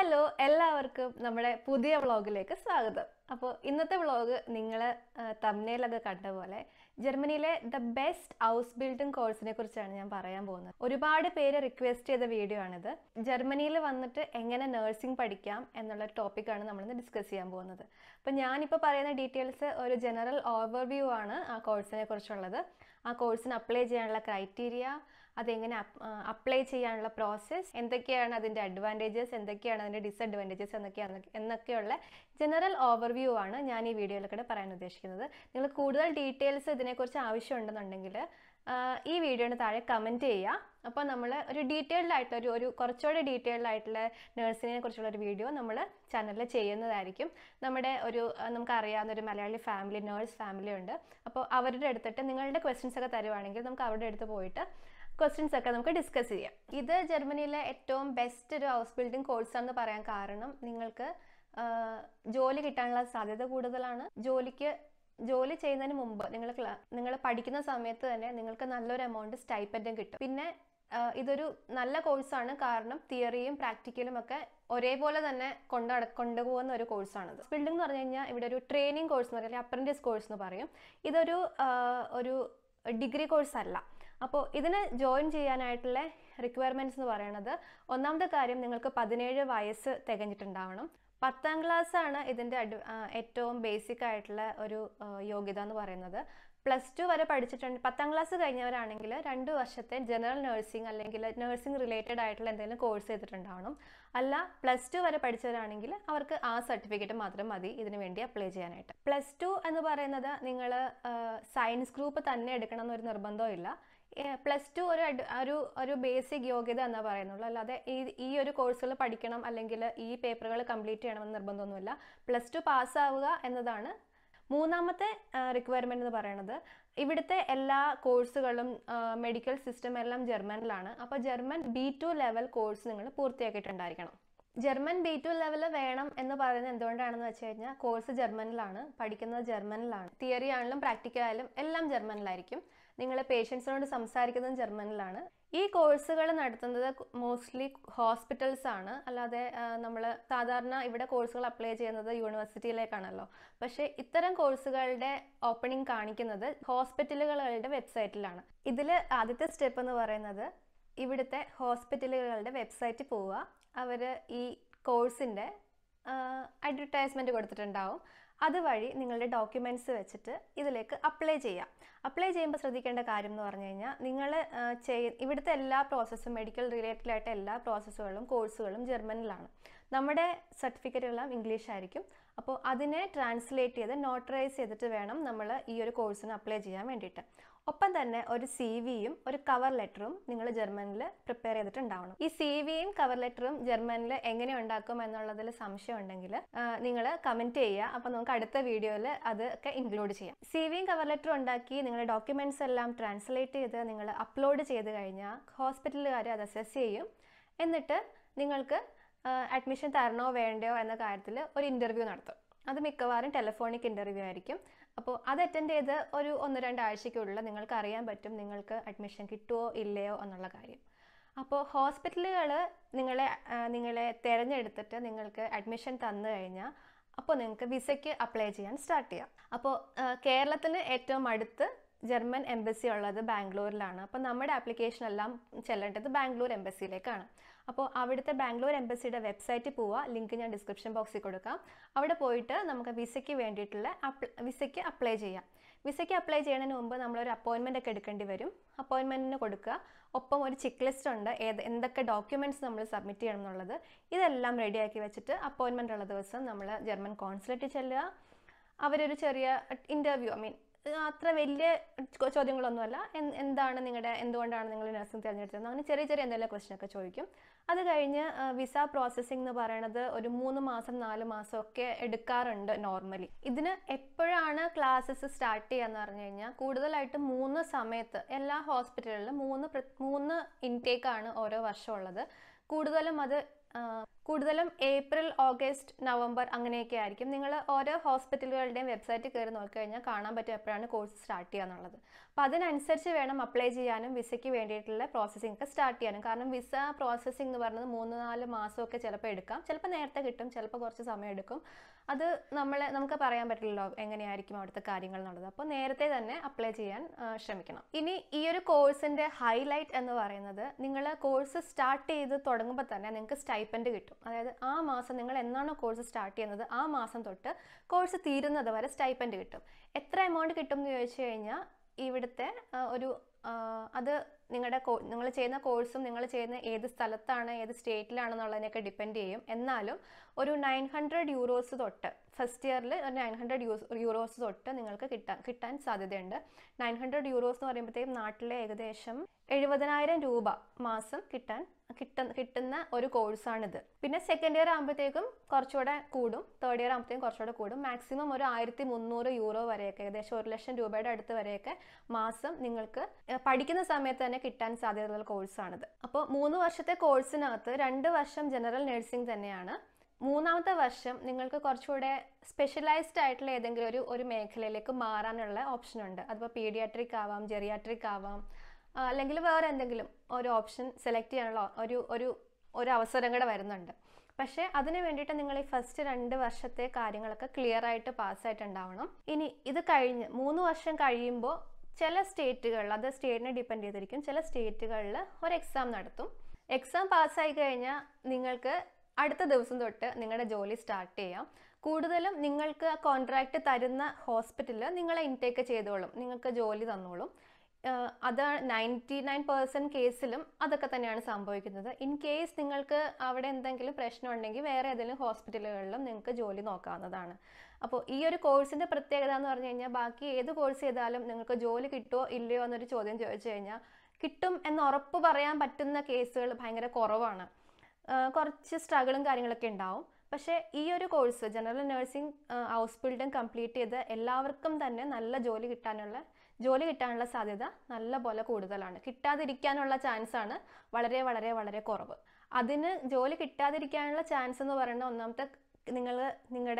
hello എല്ലാവർക്കും നമ്മുടെ പുതിയ വ്ളോഗിലേക്ക് സ്വാഗതം അപ്പോൾ ഇന്നത്തെ വ്ളോഗ് നിങ്ങൾ തമ്നയിലൊക്കെ കണ്ട പോലെ ജർമ്മനിയിലെ ദ ബെസ്റ്റ് ഹൗസ് ബിൽഡിംഗ് കോഴ്സിനെ കുറിച്ചാണ് ഞാൻ പറയാൻ പോകുന്നത് ഒരുപാട് പേര് റിക്വസ്റ്റ് ചെയ്ത വീഡിയോ ആണിത് ജർമ്മനിയിൽ വന്നിട്ട് എങ്ങനെ നഴ്സിംഗ് പഠിക്കാം എന്നുള്ള ടോപ്പിക്കാണ് നമ്മളിന്ന് ഡിസ്കസ് ചെയ്യാൻ പോകുന്നത് അപ്പോൾ ഞാനിപ്പോൾ പറയുന്ന ഡീറ്റെയിൽസ് ഒരു ജനറൽ ഓവർവ്യൂ ആണ് ആ കോഴ്സിനെ കുറിച്ചുള്ളത് ആ കോഴ്സിന് അപ്ലൈ ചെയ്യാനുള്ള ക്രൈറ്റീരിയ അതെങ്ങനെ അപ്ലൈ ചെയ്യാനുള്ള പ്രോസസ്സ് എന്തൊക്കെയാണ് അതിൻ്റെ അഡ്വാൻറ്റേജസ് എന്തൊക്കെയാണ് അതിൻ്റെ ഡിസഡ്വാൻറ്റേജസ് എന്നൊക്കെയാണ് എന്നൊക്കെയുള്ള ജനറൽ ഓവർവ്യൂ ആണ് ഞാൻ ഈ വീഡിയോയിലൂടെ പറയാൻ ഉദ്ദേശിക്കുന്നത് നിങ്ങൾ കൂടുതൽ ഡീറ്റെയിൽസ് ഇതിനെക്കുറിച്ച് ആവശ്യമുണ്ടെന്നുണ്ടെങ്കിൽ ഈ വീഡിയോയുടെ താഴെ കമൻറ്റ് ചെയ്യുക അപ്പോൾ നമ്മൾ ഒരു ഡീറ്റെയിൽഡ് ആയിട്ടുള്ള ഒരു ഒരു കുറച്ചുകൂടി ഡീറ്റെയിൽഡ് ആയിട്ടുള്ള നഴ്സിങ്ങിനെ കുറിച്ചുള്ള ഒരു വീഡിയോ നമ്മൾ ചാനലിൽ ചെയ്യുന്നതായിരിക്കും നമ്മുടെ ഒരു നമുക്കറിയാവുന്ന ഒരു മലയാളി ഫാമിലി നേഴ്സ് ഫാമിലി ഉണ്ട് അപ്പോൾ അവരുടെ അടുത്തിട്ട് നിങ്ങളുടെ ക്വസ്റ്റ്യൻസ് ഒക്കെ തരുവാണെങ്കിൽ നമുക്ക് അവരുടെ അടുത്ത് പോയിട്ട് ക്വസ്റ്റ്യൻസ് ഒക്കെ നമുക്ക് ഡിസ്കസ് ചെയ്യാം ഇത് ജർമ്മനിയിലെ ഏറ്റവും ബെസ്റ്റ് ഒരു ഹൗസ് ബിൽഡിംഗ് കോഴ്സാണെന്ന് പറയാൻ കാരണം നിങ്ങൾക്ക് ജോലി കിട്ടാനുള്ള സാധ്യത കൂടുതലാണ് ജോലിക്ക് ജോലി ചെയ്യുന്നതിന് മുമ്പ് നിങ്ങൾ നിങ്ങൾ പഠിക്കുന്ന സമയത്ത് തന്നെ നിങ്ങൾക്ക് നല്ലൊരു എമൗണ്ട് സ്റ്റൈപ്പൻറ്റും കിട്ടും പിന്നെ ഇതൊരു നല്ല കോഴ്സാണ് കാരണം തിയറിയും പ്രാക്ടിക്കലും ഒക്കെ ഒരേപോലെ തന്നെ കൊണ്ട് കൊണ്ടുപോകുന്ന ഒരു കോഴ്സാണിത് ബിൽഡിംഗ് എന്ന് പറഞ്ഞു കഴിഞ്ഞാൽ ഇവിടെ ഒരു ട്രെയിനിങ് കോഴ്സ് എന്ന് പറയുന്നത് അപ്രൻറ്റീസ് കോഴ്സ് എന്ന് പറയും ഇതൊരു ഒരു ഡിഗ്രി കോഴ്സ് അല്ല അപ്പോൾ ഇതിന് ജോയിൻ ചെയ്യാനായിട്ടുള്ള റിക്വയർമെൻറ്റ്സ് എന്ന് പറയുന്നത് ഒന്നാമത്തെ കാര്യം നിങ്ങൾക്ക് പതിനേഴ് വയസ്സ് തികഞ്ഞിട്ടുണ്ടാവണം പത്താം ക്ലാസ് ആണ് ഇതിൻ്റെ അഡ് ഏറ്റവും ബേസിക് ആയിട്ടുള്ള ഒരു യോഗ്യത എന്ന് പറയുന്നത് പ്ലസ് ടു വരെ പഠിച്ചിട്ടുണ്ട് പത്താം ക്ലാസ് കഴിഞ്ഞവരാണെങ്കിൽ രണ്ട് വർഷത്തെ ജനറൽ നഴ്സിംഗ് അല്ലെങ്കിൽ നഴ്സിംഗ് റിലേറ്റഡ് ആയിട്ടുള്ള എന്തെങ്കിലും കോഴ്സ് ചെയ്തിട്ടുണ്ടാവണം അല്ല പ്ലസ് ടു വരെ പഠിച്ചവരാണെങ്കിൽ അവർക്ക് ആ സർട്ടിഫിക്കറ്റ് മാത്രം മതി ഇതിനു വേണ്ടി അപ്ലൈ ചെയ്യാനായിട്ട് പ്ലസ് ടു എന്ന് പറയുന്നത് നിങ്ങൾ സയൻസ് ഗ്രൂപ്പ് തന്നെ എടുക്കണം എന്നൊരു നിർബന്ധമില്ല പ്ലസ് ടു ഒരു ഒരു ഒരു ബേസിക് യോഗ്യത എന്നാ പറയുന്നുള്ളൂ അല്ലാതെ ഈ ഈ ഒരു കോഴ്സുകൾ പഠിക്കണം അല്ലെങ്കിൽ ഈ പേപ്പറുകൾ കംപ്ലീറ്റ് ചെയ്യണമെന്ന് നിർബന്ധമൊന്നുമില്ല പ്ലസ് ടു പാസ്സാവുക എന്നതാണ് മൂന്നാമത്തെ റിക്വയർമെൻ്റ് എന്ന് പറയുന്നത് ഇവിടുത്തെ എല്ലാ കോഴ്സുകളും മെഡിക്കൽ സിസ്റ്റം എല്ലാം ജർമ്മനിലാണ് അപ്പോൾ German B two level course നിങ്ങൾ പൂർത്തിയാക്കിയിട്ടുണ്ടായിരിക്കണം ജർമ്മൻ ബി ടു ലെവൽ വേണം എന്ന് പറയുന്നത് എന്തുകൊണ്ടാണെന്ന് വെച്ച് കഴിഞ്ഞാൽ കോഴ്സ് ജർമ്മനിലാണ് പഠിക്കുന്നത് ജർമ്മനിലാണ് തിയറി ആണെങ്കിലും പ്രാക്ടിക്കൽ ആയാലും എല്ലാം ജർമ്മനിലായിരിക്കും നിങ്ങൾ പേഷ്യൻസിനോട് സംസാരിക്കുന്നതും ജർമ്മനിലാണ് ഈ കോഴ്സുകൾ നടത്തുന്നത് മോസ്റ്റ്ലി ഹോസ്പിറ്റൽസ് ആണ് അല്ലാതെ നമ്മൾ സാധാരണ ഇവിടെ കോഴ്സുകൾ അപ്ലൈ ചെയ്യുന്നത് യൂണിവേഴ്സിറ്റിയിലേക്കാണല്ലോ പക്ഷേ ഇത്തരം കോഴ്സുകളുടെ ഓപ്പണിംഗ് കാണിക്കുന്നത് ഹോസ്പിറ്റലുകളുടെ വെബ്സൈറ്റിലാണ് ഇതിൽ ആദ്യത്തെ സ്റ്റെപ്പ് എന്ന് പറയുന്നത് ഇവിടുത്തെ ഹോസ്പിറ്റലുകളുടെ വെബ്സൈറ്റിൽ പോവുക അവർ ഈ കോഴ്സിൻ്റെ അഡ്വർടൈസ്മെൻറ്റ് കൊടുത്തിട്ടുണ്ടാവും അതുവഴി നിങ്ങളുടെ ഡോക്യുമെൻറ്റ്സ് വെച്ചിട്ട് ഇതിലേക്ക് അപ്ലൈ ചെയ്യാം അപ്ലൈ ചെയ്യുമ്പോൾ ശ്രദ്ധിക്കേണ്ട കാര്യം എന്ന് പറഞ്ഞു കഴിഞ്ഞാൽ നിങ്ങൾ ചെയ് ഇവിടുത്തെ എല്ലാ പ്രോസസ്സും മെഡിക്കൽ റിലേറ്റഡ് ആയിട്ട് എല്ലാ പ്രോസസ്സുകളും കോഴ്സുകളും ജർമ്മനിലാണ് നമ്മുടെ സർട്ടിഫിക്കറ്റുകളെല്ലാം ഇംഗ്ലീഷ് ആയിരിക്കും അപ്പോൾ അതിനെ ട്രാൻസ്ലേറ്റ് ചെയ്ത് നോട്ടറൈസ് ചെയ്തിട്ട് വേണം നമ്മൾ ഈ ഒരു കോഴ്സിന് അപ്ലൈ ചെയ്യാൻ വേണ്ടിയിട്ട് ഒപ്പം തന്നെ ഒരു സി വിയും ഒരു കവർ ലെറ്ററും നിങ്ങൾ ജർമ്മനിൽ പ്രിപ്പയർ ചെയ്തിട്ടുണ്ടാവണം ഈ സി വിയും കവർ ലെറ്ററും ജർമ്മനിൽ എങ്ങനെ ഉണ്ടാക്കും എന്നുള്ളതിൽ സംശയം ഉണ്ടെങ്കിൽ നിങ്ങൾ കമൻറ്റ് ചെയ്യുക അപ്പോൾ നമുക്ക് അടുത്ത വീഡിയോയിൽ അതൊക്കെ ഇൻക്ലൂഡ് ചെയ്യാം സി വിയും കവർ ലെറ്ററും ഉണ്ടാക്കി നിങ്ങളുടെ ഡോക്യുമെൻറ്റ്സ് എല്ലാം ട്രാൻസ്ലേറ്റ് ചെയ്ത് നിങ്ങൾ അപ്ലോഡ് ചെയ്ത് കഴിഞ്ഞാൽ ഹോസ്പിറ്റലുകാർ അത് അസസ് ചെയ്യും എന്നിട്ട് നിങ്ങൾക്ക് അഡ്മിഷൻ തരണോ വേണ്ടയോ എന്ന കാര്യത്തിൽ ഒരു ഇൻ്റർവ്യൂ നടത്തും അത് മിക്കവാറും ടെലിഫോണിക് ഇൻ്റർവ്യൂ ആയിരിക്കും അപ്പോൾ അത് അറ്റൻഡ് ചെയ്ത് ഒരു ഒന്ന് രണ്ടാഴ്ചയ്ക്കുള്ളിൽ നിങ്ങൾക്ക് അറിയാൻ പറ്റും നിങ്ങൾക്ക് അഡ്മിഷൻ കിട്ടുമോ ഇല്ലയോ എന്നുള്ള കാര്യം അപ്പോൾ ഹോസ്പിറ്റലുകൾ നിങ്ങളെ നിങ്ങളെ തിരഞ്ഞെടുത്തിട്ട് നിങ്ങൾക്ക് അഡ്മിഷൻ തന്നു കഴിഞ്ഞാൽ അപ്പോൾ നിങ്ങൾക്ക് വിസയ്ക്ക് അപ്ലൈ ചെയ്യാൻ സ്റ്റാർട്ട് ചെയ്യാം അപ്പോൾ കേരളത്തിന് ഏറ്റവും അടുത്ത് ജർമ്മൻ എംബസി ഉള്ളത് ബാംഗ്ലൂരിലാണ് അപ്പോൾ നമ്മുടെ ആപ്ലിക്കേഷൻ എല്ലാം ചെല്ലേണ്ടത് ബാംഗ്ലൂർ എംബസിയിലേക്കാണ് അപ്പോൾ അവിടുത്തെ ബാംഗ്ലൂർ എംബസിയുടെ വെബ്സൈറ്റിൽ പോവുക ലിങ്ക് ഞാൻ ഡിസ്ക്രിപ്ഷൻ ബോക്സിൽ കൊടുക്കാം അവിടെ പോയിട്ട് നമുക്ക് വിസയ്ക്ക് വേണ്ടിയിട്ടുള്ള വിസയ്ക്ക് അപ്ലൈ ചെയ്യാം വിസയ്ക്ക് അപ്ലൈ ചെയ്യുന്നതിന് മുമ്പ് നമ്മളൊരു അപ്പോയിൻമെൻ്റ് ഒക്കെ എടുക്കേണ്ടി വരും അപ്പോയിൻമെൻറ്റിന് കൊടുക്കുക ഒപ്പം ഒരു ചെക്ക് ലിസ്റ്റ് ഉണ്ട് ഏത് എന്തൊക്കെ ഡോക്യുമെൻറ്റ്സ് നമ്മൾ സബ്മിറ്റ് ചെയ്യണം എന്നുള്ളത് ഇതെല്ലാം റെഡിയാക്കി വെച്ചിട്ട് അപ്പോയിൻമെൻ്റ് ഉള്ള ദിവസം നമ്മൾ ജർമ്മൻ കോൺസുലേറ്റിൽ ചെല്ലുക അവരൊരു ചെറിയ ഇൻ്റർവ്യൂ ഐ മീൻ അത്ര വലിയ ചോദ്യങ്ങളൊന്നുമല്ല എന്താണ് നിങ്ങളുടെ എന്തുകൊണ്ടാണ് നിങ്ങൾ നഴ്സിംഗ് തിരഞ്ഞെടുത്തത് അങ്ങനെ ചെറിയ ചെറിയ എന്തെങ്കിലും ക്വസ്റ്റ്യൻ ഒക്കെ ചോദിക്കും അത് കഴിഞ്ഞ് വിസ പ്രോസസ്സിംഗ് എന്ന് പറയുന്നത് ഒരു മൂന്ന് മാസം നാല് മാസം ഒക്കെ എടുക്കാറുണ്ട് നോർമലി ഇതിന് എപ്പോഴാണ് ക്ലാസ്സസ് സ്റ്റാർട്ട് ചെയ്യാന്ന് പറഞ്ഞു കഴിഞ്ഞാൽ കൂടുതലായിട്ട് മൂന്ന് സമയത്ത് എല്ലാ ഹോസ്പിറ്റലുകളിലും മൂന്ന് മൂന്ന് ഇൻടേക്ക് ആണ് ഓരോ വർഷം ഉള്ളത് കൂടുതലും അത് കൂടുതലും ഏപ്രിൽ ഓഗസ്റ്റ് നവംബർ അങ്ങനെയൊക്കെ ആയിരിക്കും നിങ്ങൾ ഓരോ ഹോസ്പിറ്റലുകളുടെയും വെബ്സൈറ്റിൽ കയറി നോക്കിക്കഴിഞ്ഞാൽ കാണാൻ പറ്റും എപ്പോഴാണ് കോഴ്സ് സ്റ്റാർട്ട് ചെയ്യുക എന്നുള്ളത് അപ്പോൾ അതിനനുസരിച്ച് വേണം അപ്ലൈ ചെയ്യാനും വിസയ്ക്ക് വേണ്ടിയിട്ടുള്ള പ്രോസസ്സിംഗ് ഒക്കെ സ്റ്റാർട്ട് ചെയ്യാനും കാരണം വിസ പ്രോസസ്സിംഗ് എന്ന് പറയുന്നത് മൂന്ന് നാല് മാസമൊക്കെ ചിലപ്പോൾ എടുക്കാം ചിലപ്പോൾ നേരത്തെ കിട്ടും ചിലപ്പോൾ കുറച്ച് സമയം എടുക്കും അത് നമ്മളെ നമുക്ക് പറയാൻ പറ്റില്ലല്ലോ എങ്ങനെയായിരിക്കും അവിടുത്തെ കാര്യങ്ങൾ എന്നുള്ളത് അപ്പോൾ നേരത്തെ തന്നെ അപ്ലൈ ചെയ്യാൻ ആ, ശ്രമിക്കണം ഇനി ഈ ഒരു കോഴ്സിൻ്റെ ഹൈലൈറ്റ് എന്ന് പറയുന്നത് നിങ്ങൾ കോഴ്സ് സ്റ്റാർട്ട് ചെയ്ത് തുടങ്ങുമ്പോൾ തന്നെ നിങ്ങൾക്ക് സ്റ്റൈപ്പൻഡ് കിട്ടും അതായത് ആ മാസം നിങ്ങൾ എന്നാണോ കോഴ്സ് സ്റ്റാർട്ട് ചെയ്യുന്നത് ആ മാസം തൊട്ട് കോഴ്സ് തീരുന്നത് വരെ സ്റ്റൈപ്പൻഡ് കിട്ടും എത്ര എമൗണ്ട് കിട്ടും എന്ന് ചോദിച്ചു കഴിഞ്ഞാൽ ഇവിടുത്തെ ആ, ഒരു ആ, അത് നിങ്ങളുടെ കോ നിങ്ങൾ ചെയ്യുന്ന കോഴ്സും നിങ്ങൾ ചെയ്യുന്ന ഏത് സ്ഥലത്താണ് ഏത് സ്റ്റേറ്റിലാണെന്നുള്ളതിനൊക്കെ ഡിപ്പെൻഡ് ചെയ്യും എന്നാലും ഒരു നയൻ ഹൺഡ്രഡ് യൂറോസ് തൊട്ട് ഫസ്റ്റ് ഇയറിൽ ഒരു നയൻ ഹൺഡ്രഡ് യൂസ് യൂറോസ് തൊട്ട് നിങ്ങൾക്ക് കിട്ടാൻ കിട്ടാൻ സാധ്യതയുണ്ട് നയൻ ഹൺഡ്രഡ് യൂറോസ് എന്ന് പറയുമ്പോഴത്തേക്കും നാട്ടിലെ ഏകദേശം എഴുപതിനായിരം രൂപ മാസം കിട്ടാൻ കിട്ട കിട്ടുന്ന ഒരു കോഴ്സാണിത് പിന്നെ സെക്കൻഡ് ഇയർ ആകുമ്പോഴത്തേക്കും കുറച്ചുകൂടെ കൂടും തേർഡ് ഇയർ ആകുമ്പോഴത്തേക്കും കുറച്ചുകൂടെ കൂടും മാക്സിമം ഒരു ആയിരത്തി മുന്നൂറ് യൂറോ വരെയൊക്കെ ഏകദേശം ഒരു ലക്ഷം രൂപയുടെ അടുത്ത് വരെയൊക്കെ മാസം നിങ്ങൾക്ക് ഏഹ്, പഠിക്കുന്ന സമയത്ത് തന്നെ കിട്ടാൻ സാധ്യതയുള്ള കോഴ്സാണിത് അപ്പോൾ മൂന്ന് വർഷത്തെ കോഴ്സിനകത്ത് രണ്ട് വർഷം ജനറൽ നഴ്സിംഗ് തന്നെയാണ് മൂന്നാമത്തെ വർഷം നിങ്ങൾക്ക് കുറച്ചുകൂടെ സ്പെഷ്യലൈസ്ഡ് ആയിട്ടുള്ള ഏതെങ്കിലും ഒരു ഒരു മേഖലയിലേക്ക് മാറാനുള്ള ഓപ്ഷൻ ഉണ്ട് അതിപ്പോൾ പീഡിയാട്രിക് ആവാം ജെറിയാട്രിക് ആവാം ആ, അല്ലെങ്കിൽ വേറെ എന്തെങ്കിലും ഒരു ഓപ്ഷൻ സെലക്ട് ചെയ്യാനുള്ള ഒരു ഒരു ഒരു അവസരം കൂടെ വരുന്നുണ്ട് പക്ഷേ അതിന് വേണ്ടിയിട്ട് നിങ്ങൾ ഈ ഫസ്റ്റ് രണ്ട് വർഷത്തെ കാര്യങ്ങളൊക്കെ ക്ലിയർ ആയിട്ട് പാസ്സായിട്ടുണ്ടാവണം ഇനി ഇത് കഴിഞ്ഞ് മൂന്ന് വർഷം കഴിയുമ്പോൾ ചില സ്റ്റേറ്റുകളിൽ അത് സ്റ്റേറ്റിനെ ഡിപ്പെൻഡ് ചെയ്തിരിക്കും ചില സ്റ്റേറ്റുകളിൽ ഒരു എക്സാം നടത്തും എക്സാം പാസ്സായി കഴിഞ്ഞാൽ നിങ്ങൾക്ക് അടുത്ത ദിവസം തൊട്ട് നിങ്ങളുടെ ജോലി സ്റ്റാർട്ട് ചെയ്യാം കൂടുതലും നിങ്ങൾക്ക് ആ കോൺട്രാക്റ്റ് തരുന്ന ഹോസ്പിറ്റലിൽ നിങ്ങളെ ഇൻടേക്ക് ചെയ്തോളും നിങ്ങൾക്ക് ജോലി തന്നോളും ആഹ് അത് നയൻറ്റി നയൻ പെർസെൻറ്റ് കേസിലും അതൊക്കെ തന്നെയാണ് സംഭവിക്കുന്നത് ഇൻ കേസ് നിങ്ങൾക്ക് അവിടെ എന്തെങ്കിലും പ്രശ്നം ഉണ്ടെങ്കിൽ വേറെ ഏതെങ്കിലും ഹോസ്പിറ്റലുകളിലും നിങ്ങൾക്ക് ജോലി നോക്കാവുന്നതാണ് അപ്പോൾ ഈ ഒരു കോഴ്സിൻ്റെ പ്രത്യേകത എന്ന് പറഞ്ഞു കഴിഞ്ഞാൽ ബാക്കി ഏത് കോഴ്സ് ചെയ്താലും നിങ്ങൾക്ക് ജോലി കിട്ടുമോ ഇല്ലയോ എന്നൊരു ചോദ്യം ചോദിച്ചു കഴിഞ്ഞാൽ കിട്ടും എന്ന് ഉറപ്പ് പറയാൻ പറ്റുന്ന കേസുകൾ ഭയങ്കര കുറവാണ് ആഹ് കുറച്ച് സ്ട്രഗിളും കാര്യങ്ങളൊക്കെ ഉണ്ടാവും പക്ഷേ ഈ ഒരു course general nursing house building complete ചെയ്ത് എല്ലാവർക്കും തന്നെ നല്ല ജോലി കിട്ടാനുള്ള ജോലി കിട്ടാനുള്ള സാധ്യത നല്ല പോലെ കൂടുതലാണ് കിട്ടാതിരിക്കാനുള്ള ചാൻസ് ആണ് വളരെ വളരെ വളരെ കുറവ് അതിന് ജോലി കിട്ടാതിരിക്കാനുള്ള ചാൻസ് എന്ന് പറയുന്നത് ഒന്നാമത്തെ നിങ്ങൾ നിങ്ങളുടെ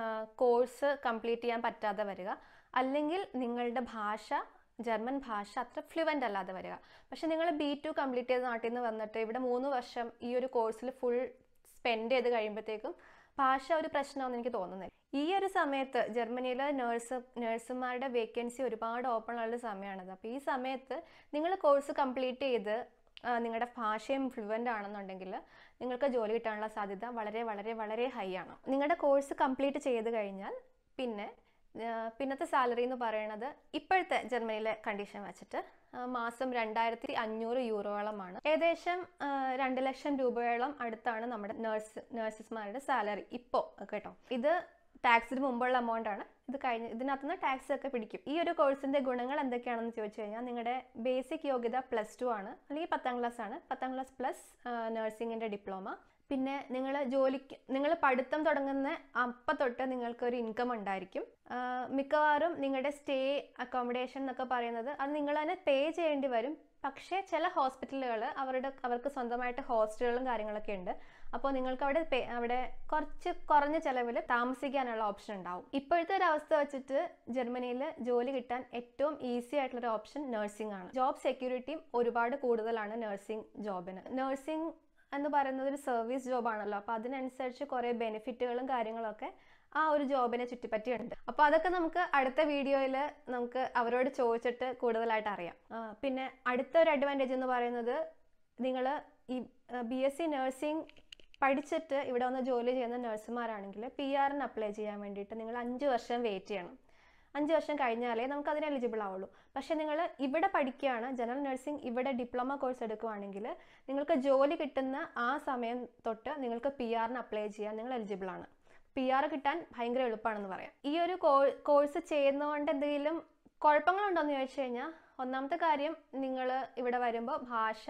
കോഴ്സ് കംപ്ലീറ്റ് ചെയ്യാൻ പറ്റാതെ വരിക അല്ലെങ്കിൽ നിങ്ങളുടെ ഭാഷ ജർമ്മൻ ഭാഷ അത്ര ഫ്ലുവൻ്റ് അല്ലാതെ വരിക പക്ഷെ നിങ്ങൾ ബി ടു കംപ്ലീറ്റ് ചെയ്ത് നാട്ടിൽ നിന്ന് വന്നിട്ട് ഇവിടെ മൂന്ന് വർഷം ഈ ഒരു കോഴ്സിൽ ഫുൾ സ്പെൻഡ് ചെയ്ത് കഴിയുമ്പോഴത്തേക്കും ഭാഷ ഒരു പ്രശ്നമാണെന്ന് എനിക്ക് തോന്നുന്നില്ല ഈ ഒരു സമയത്ത് ജർമ്മനിയിലെ നേഴ്സ് നേഴ്സുമാരുടെ വേക്കൻസി ഒരുപാട് ഓപ്പൺ ഉള്ള സമയമാണത് അപ്പോൾ ഈ സമയത്ത് നിങ്ങൾ കോഴ്സ് കംപ്ലീറ്റ് ചെയ്ത് ആ, നിങ്ങളുടെ ഭാഷയും ഫ്ലുവൻ്റ് ആണെന്നുണ്ടെങ്കിൽ നിങ്ങൾക്ക് ജോലി കിട്ടാനുള്ള സാധ്യത വളരെ വളരെ വളരെ ഹൈ ആണ് നിങ്ങളുടെ കോഴ്സ് കംപ്ലീറ്റ് ചെയ്ത് കഴിഞ്ഞാൽ പിന്നെ ആ, പിന്നത്തെ സാലറി എന്ന് പറയുന്നത് ഇപ്പോഴത്തെ ജർമ്മനിയിലെ കണ്ടീഷൻ വെച്ചിട്ട് ആ, മാസം രണ്ടായിരത്തി അഞ്ഞൂറ് യൂറോളമാണ് ഏകദേശം ആ, രണ്ട് ലക്ഷം രൂപയോളം അടുത്താണ് നമ്മുടെ നേഴ്സ് നേഴ്സസ്മാരുടെ സാലറി ഇപ്പോൾ കേട്ടോ ഇത് ടാക്സിന് മുമ്പുള്ള എമൗണ്ട് ആണ് ഇത് കഴിഞ്ഞ് ഇതിനകത്തുനിന്ന് ടാക്സ് ഒക്കെ പിടിക്കും ഈ ഒരു കോഴ്സിന്റെ ഗുണങ്ങൾ എന്തൊക്കെയാണെന്ന് ചോദിച്ചു കഴിഞ്ഞാൽ നിങ്ങളുടെ ബേസിക് യോഗ്യത പ്ലസ് ടു ആണ് അല്ലെങ്കിൽ പത്താം ക്ലാസ് ആണ് പത്താം ക്ലാസ് പ്ലസ് നഴ്സിംഗിന്റെ ഡിപ്ലോമ പിന്നെ നിങ്ങൾ ജോലിക്ക് നിങ്ങൾ പഠിത്തം തുടങ്ങുന്ന അപ്പം തൊട്ട് നിങ്ങൾക്ക് ഒരു ഇൻകം ഉണ്ടായിരിക്കും ആഹ് മിക്കവാറും നിങ്ങളുടെ സ്റ്റേ അക്കോമഡേഷൻ എന്നൊക്കെ പറയുന്നത് അത് നിങ്ങൾ തന്നെ പേ ചെയ്യേണ്ടി വരും പക്ഷേ ചില ഹോസ്പിറ്റലുകൾ അവരുടെ അവർക്ക് സ്വന്തമായിട്ട് ഹോസ്റ്റലുകളും കാര്യങ്ങളൊക്കെ ഉണ്ട് അപ്പോൾ നിങ്ങൾക്ക് അവിടെ പേ അവിടെ കുറച്ച് കുറഞ്ഞ ചിലവിൽ താമസിക്കാനുള്ള ഓപ്ഷൻ ഉണ്ടാവും ഇപ്പോഴത്തെ ഒരു അവസ്ഥ വെച്ചിട്ട് ജർമ്മനിയിൽ ജോലി കിട്ടാൻ ഏറ്റവും ഈസി ആയിട്ടുള്ള ഒരു ഓപ്ഷൻ നഴ്സിംഗ് ആണ് ജോബ് സെക്യൂരിറ്റിയും ഒരുപാട് കൂടുതലാണ് നഴ്സിംഗ് ജോബിന് നഴ്സിംഗ് എന്ന് പറയുന്നത് ഒരു സർവീസ് ജോബാണല്ലോ അപ്പോൾ അതിനനുസരിച്ച് കുറേ ബെനിഫിറ്റുകളും കാര്യങ്ങളൊക്കെ ആ ഒരു ജോബിനെ ചുറ്റിപ്പറ്റിയുണ്ട് അപ്പോൾ അതൊക്കെ നമുക്ക് അടുത്ത വീഡിയോയിൽ നമുക്ക് അവരോട് ചോദിച്ചിട്ട് കൂടുതലായിട്ട് അറിയാം ആ, പിന്നെ അടുത്ത ഒരു അഡ്വാൻറ്റേജ് എന്ന് പറയുന്നത് നിങ്ങൾ ഈ ബി എസ് സി നഴ്സിംഗ് പഠിച്ചിട്ട് ഇവിടെ വന്ന് ജോലി ചെയ്യുന്ന നഴ്സുമാരാണെങ്കിൽ പി ആറിന് അപ്ലൈ ചെയ്യാൻ വേണ്ടിയിട്ട് നിങ്ങൾ അഞ്ച് വർഷം വെയിറ്റ് ചെയ്യണം അഞ്ച് വർഷം കഴിഞ്ഞാലേ നമുക്ക് അതിന് എലിജിബിൾ ആവുള്ളൂ പക്ഷേ നിങ്ങൾ ഇവിടെ പഠിക്കുകയാണ് ജനറൽ നഴ്സിംഗ് ഇവിടെ ഡിപ്ലോമ കോഴ്സ് എടുക്കുവാണെങ്കിൽ നിങ്ങൾക്ക് ജോലി കിട്ടുന്ന ആ സമയം തൊട്ട് നിങ്ങൾക്ക് പി ആറിന് അപ്ലൈ ചെയ്യാൻ നിങ്ങൾ എലിജിബിൾ ആണ് പി ആർ കിട്ടാൻ ഭയങ്കര എളുപ്പമാണെന്ന് പറയാം ഈ ഒരു കോഴ്സ് ചെയ്യുന്നതുകൊണ്ട് എന്തെങ്കിലും കുഴപ്പങ്ങളുണ്ടോയെന്ന് ചോദിച്ചു കഴിഞ്ഞാൽ ഒന്നാമത്തെ കാര്യം നിങ്ങൾ ഇവിടെ വരുമ്പോൾ ഭാഷ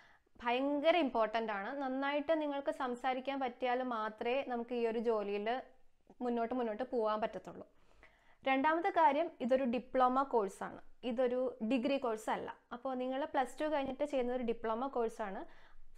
ഭയങ്കര ഇമ്പോർട്ടൻ്റ് ആണ് നന്നായിട്ട് നിങ്ങൾക്ക് സംസാരിക്കാൻ പറ്റിയാൽ മാത്രമേ നമുക്ക് ഈ ഒരു ജോലിയിൽ മുന്നോട്ട് മുന്നോട്ട് പോകാൻ പറ്റത്തുള്ളൂ രണ്ടാമത്തെ കാര്യം ഇതൊരു ഡിപ്ലോമ കോഴ്സാണ് ഇതൊരു ഡിഗ്രി കോഴ്സ് അല്ല അപ്പോൾ നിങ്ങൾ പ്ലസ് ടു കഴിഞ്ഞിട്ട് ചെയ്യുന്ന ഒരു ഡിപ്ലോമ കോഴ്സാണ്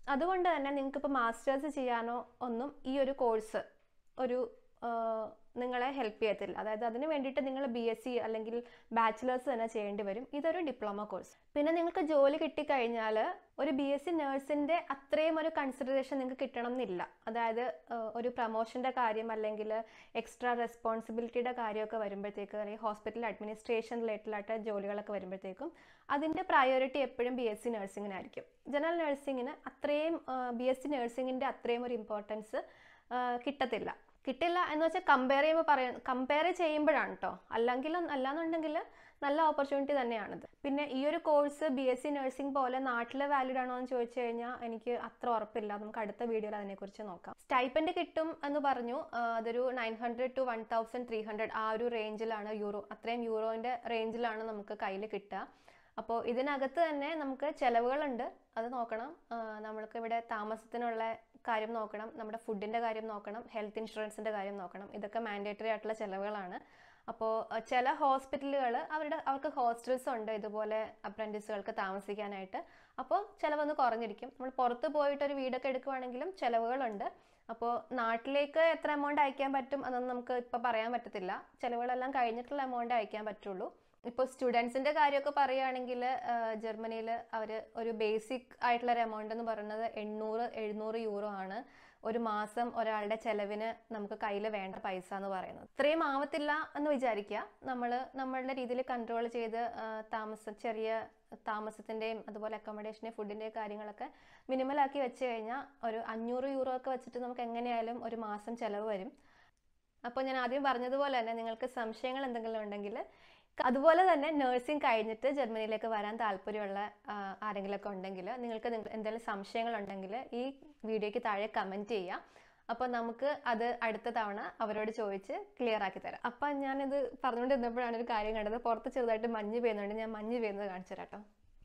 അതുകൊണ്ട് തന്നെ നിങ്ങൾക്ക് ഇപ്പോൾ മാസ്റ്റേഴ്സ് ചെയ്യാനോ ഒന്നും ഈ ഒരു കോഴ്സ് ഒരു ആ, നിങ്ങളെ ഹെൽപ്പ് ചെയ്യത്തില്ല അതായത് അതിന് വേണ്ടിയിട്ട് നിങ്ങൾ ബി എസ് സി അല്ലെങ്കിൽ ബാച്ചിലേഴ്സ് തന്നെ ചെയ്യേണ്ടി വരും ഇതൊരു ഡിപ്ലോമ കോഴ്സ് പിന്നെ നിങ്ങൾക്ക് ജോലി കിട്ടിക്കഴിഞ്ഞാൽ ഒരു ബി എസ് സി നേഴ്സിൻ്റെ അത്രയും ഒരു കൺസിഡറേഷൻ നിങ്ങൾക്ക് കിട്ടണം എന്നില്ല അതായത് ആ, ഒരു പ്രൊമോഷൻ്റെ കാര്യം അല്ലെങ്കിൽ എക്സ്ട്രാ റെസ്പോൺസിബിലിറ്റിയുടെ കാര്യമൊക്കെ വരുമ്പോഴത്തേക്ക് അല്ലെങ്കിൽ ഹോസ്പിറ്റൽ അഡ്മിനിസ്ട്രേഷൻ റിലേറ്റഡായിട്ട് ജോലികളൊക്കെ വരുമ്പോഴത്തേക്കും അതിൻ്റെ പ്രയോറിറ്റി എപ്പോഴും ബി എസ് സി നഴ്സിങ്ങിനായിരിക്കും ജനറൽ നഴ്സിങ്ങിന് അത്രയും ബി എസ് സി നഴ്സിങ്ങിൻ്റെ അത്രയും ഒരു ഇമ്പോർട്ടൻസ് കിട്ടത്തില്ല കിട്ടില്ല എന്ന് വെച്ചാൽ കമ്പയർ ചെയ്യുമ്പോൾ പറയാ കമ്പയർ ചെയ്യുമ്പോഴാണ് കേട്ടോ അല്ലെങ്കിൽ അല്ലാന്നുണ്ടെങ്കിൽ നല്ല ഓപ്പർച്യൂണിറ്റി തന്നെയാണിത് പിന്നെ ഈ ഒരു course B S C nursing പോലെ നാട്ടിലെ വാലിഡ് ആണോ എന്ന് ചോദിച്ചു കഴിഞ്ഞാൽ എനിക്ക് അത്ര ഉറപ്പില്ല നമുക്ക് അടുത്ത വീഡിയോയിൽ അതിനെക്കുറിച്ച് നോക്കാം സ്റ്റൈപ്പൻഡ് കിട്ടും എന്ന് പറഞ്ഞു ആ, അതൊരു nine hundred two one thousand three hundred ആ ഒരു റേഞ്ചിലാണ് യൂറോ അത്രയും യൂറോൻ്റെ റേഞ്ചിലാണ് നമുക്ക് കയ്യിൽ കിട്ടുക അപ്പോൾ ഇതിനകത്ത് തന്നെ നമുക്ക് ചിലവുകളുണ്ട് അത് നോക്കണം ആ, നമ്മൾക്ക് ഇവിടെ താമസത്തിനുള്ള കാര്യം നോക്കണം നമ്മുടെ ഫുഡിൻ്റെ കാര്യം നോക്കണം ഹെൽത്ത് ഇൻഷുറൻസിൻ്റെ കാര്യം നോക്കണം ഇതൊക്കെ മാൻഡേറ്ററി ആയിട്ടുള്ള ചിലവുകളാണ് അപ്പോൾ ചില ഹോസ്പിറ്റലുകൾ അവരുടെ അവർക്ക് ഹോസ്റ്റൽസ് ഉണ്ട് ഇതുപോലെ അപ്രൻറ്റീസുകൾക്ക് താമസിക്കാനായിട്ട് അപ്പോൾ ചിലവൊന്ന് കുറഞ്ഞിരിക്കും നമ്മൾ പുറത്ത് പോയിട്ട് ഒരു വീടൊക്കെ എടുക്കുവാണെങ്കിലും ചിലവുകളുണ്ട് അപ്പോൾ നാട്ടിലേക്ക് എത്ര എമൗണ്ട് അയക്കാൻ പറ്റും എന്നൊന്നും നമുക്ക് ഇപ്പോൾ പറയാൻ പറ്റത്തില്ല ചിലവുകളെല്ലാം കഴിഞ്ഞിട്ടുള്ള എമൗണ്ട് അയക്കാൻ പറ്റുള്ളൂ ഇപ്പോൾ സ്റ്റുഡൻസിൻ്റെ കാര്യമൊക്കെ പറയുകയാണെങ്കിൽ ജർമ്മനിയിൽ അവർ ഒരു ബേസിക് ആയിട്ടുള്ള ഒരു എമൗണ്ട് എന്ന് പറയുന്നത് എണ്ണൂറ് എഴുന്നൂറ് യൂറോ ആണ് ഒരു മാസം ഒരാളുടെ ചെലവിന് നമുക്ക് കയ്യിൽ വേണ്ട പൈസ എന്ന് പറയുന്നത് ഇത്രയും ആവത്തില്ല എന്ന് വിചാരിക്കുക നമ്മൾ നമ്മളുടെ രീതിയിൽ കൺട്രോൾ ചെയ്ത് ആ, താമസ ചെറിയ താമസത്തിൻ്റെയും അതുപോലെ അക്കോമഡേഷൻ്റെയും ഫുഡിൻ്റെയും കാര്യങ്ങളൊക്കെ മിനിമലാക്കി വെച്ച് കഴിഞ്ഞാൽ ഒരു അഞ്ഞൂറ് യൂറോ ഒക്കെ വെച്ചിട്ട് നമുക്ക് എങ്ങനെയായാലും ഒരു മാസം ചിലവ് വരും അപ്പോൾ ഞാൻ ആദ്യം പറഞ്ഞതുപോലെ തന്നെ നിങ്ങൾക്ക് സംശയങ്ങൾ എന്തെങ്കിലും ഉണ്ടെങ്കിൽ അതുപോലെ തന്നെ നഴ്സിംഗ് കഴിഞ്ഞിട്ട് ജർമ്മനിയിലേക്ക് വരാൻ താല്പര്യമുള്ള ആ, ആരെങ്കിലുമൊക്കെ ഉണ്ടെങ്കിൽ നിങ്ങൾക്ക് നിങ്ങ- എന്തെങ്കിലും സംശയങ്ങൾ ഉണ്ടെങ്കിൽ ഈ വീഡിയോയ്ക്ക് താഴെ കമൻറ്റ് ചെയ്യുക അപ്പോൾ നമുക്ക് അത് അടുത്ത തവണ അവരോട് ചോദിച്ച് ക്ലിയർ ആക്കി തരാം അപ്പം ഞാനിത് പറഞ്ഞുകൊണ്ടിരുന്നപ്പോഴാണ് ഒരു കാര്യം കണ്ടത് പുറത്ത് ചെറുതായിട്ട് മഞ്ഞ് പെയ്യുന്നുണ്ട് ഞാൻ മഞ്ഞ് പെയ്യുന്നത് കാണിച്ചു തരാം കേട്ടോ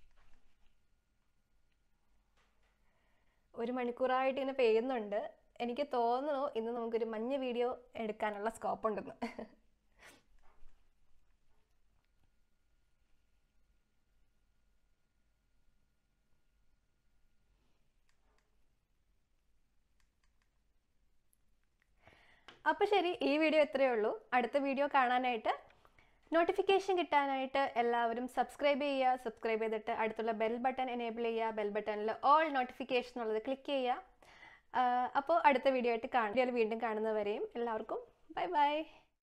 ഒരു മണിക്കൂറായിട്ട് ഇങ്ങനെ പെയ്യുന്നുണ്ട് എനിക്ക് തോന്നുന്നു ഇന്ന് നമുക്കൊരു മഞ്ഞ് വീഡിയോ എടുക്കാനുള്ള സ്കോപ്പ് ഉണ്ടെന്ന് അപ്പോൾ ശരി ഈ വീഡിയോ ഇത്രയേ ഉള്ളൂ അടുത്ത വീഡിയോ കാണാനായിട്ട് നോട്ടിഫിക്കേഷൻ കിട്ടാനായിട്ട് എല്ലാവരും സബ്സ്ക്രൈബ് ചെയ്യുക സബ്സ്ക്രൈബ് ചെയ്തിട്ട് അടുത്തുള്ള ബെൽ ബട്ടൺ എനേബിൾ ചെയ്യുക ബെൽ ബട്ടണിൽ ഓൾ നോട്ടിഫിക്കേഷൻ ഉള്ളത് ക്ലിക്ക് ചെയ്യുക അപ്പോൾ അടുത്ത വീഡിയോ ആയിട്ട് കാണുക വീണ്ടും കാണുന്നവരെയും എല്ലാവർക്കും ബൈ ബൈ